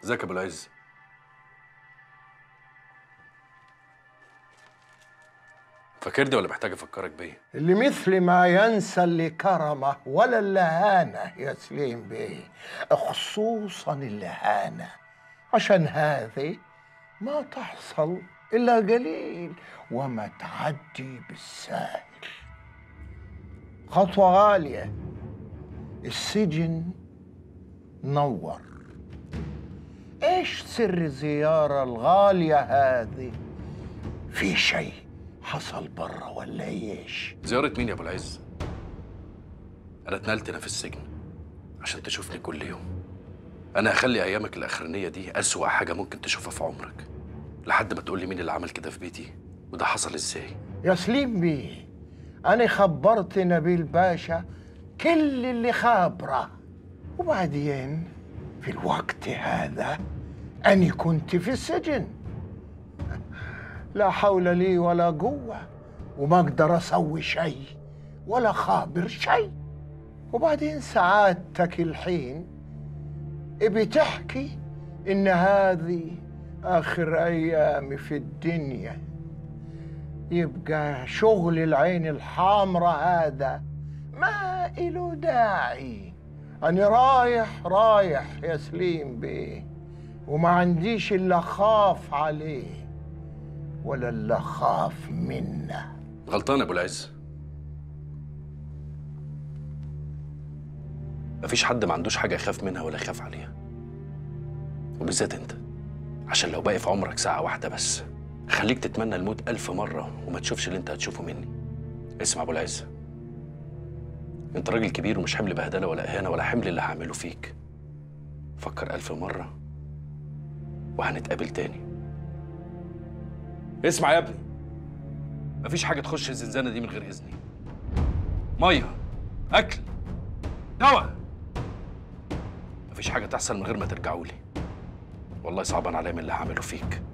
ازيك يا ابو العز فاكرني ولا محتاج افكرك بيه اللي مثل ما ينسى اللي كرمه ولا اللهانة يا سليم بيه خصوصا اللهانة عشان هذه ما تحصل إلا قليل وما تعدي بالساهل خطوة غالية السجن نور ايش سر الزيارة الغالية هذه في شيء حصل برا ولا ايش زيارة مين يا ابو العز انا اتنقلت هنا في السجن عشان تشوفني كل يوم انا هخلي ايامك الاخرانيه دي اسوأ حاجه ممكن تشوفها في عمرك لحد ما تقول لي مين اللي عمل كده في بيتي وده حصل ازاي يا سليم بيه أنا خبرت نبيل باشا كل اللي خابره وبعدين في الوقت هذا أنا كنت في السجن لا حول لي ولا قوة وما أقدر أسوي شيء ولا خابر شيء وبعدين سعادتك الحين بتحكي إن هذه آخر أيامي في الدنيا يبقى شغل العين الحامرة هذا ما إله داعي أنا رايح رايح يا سليم بيه وما عنديش إلا خاف عليه ولا إلا خاف منه غلطان يا ابو العز مفيش حد ما عندوش حاجه يخاف منها ولا يخاف عليها وبالذات انت عشان لو باقي في عمرك ساعه واحده بس خليك تتمنى الموت ألف مرة وما تشوفش اللي انت هتشوفه مني اسمع ابو العز انت راجل كبير ومش حمل بهدله ولا اهانه ولا حمل اللي هعمله فيك فكر ألف مرة وهنتقابل تاني اسمع يا ابني مفيش حاجة تخش الزنزانة دي من غير إذني مية أكل دواء مفيش حاجة تحصل من غير ما ترجعوا لي والله صعبان عليا من اللي هعمله فيك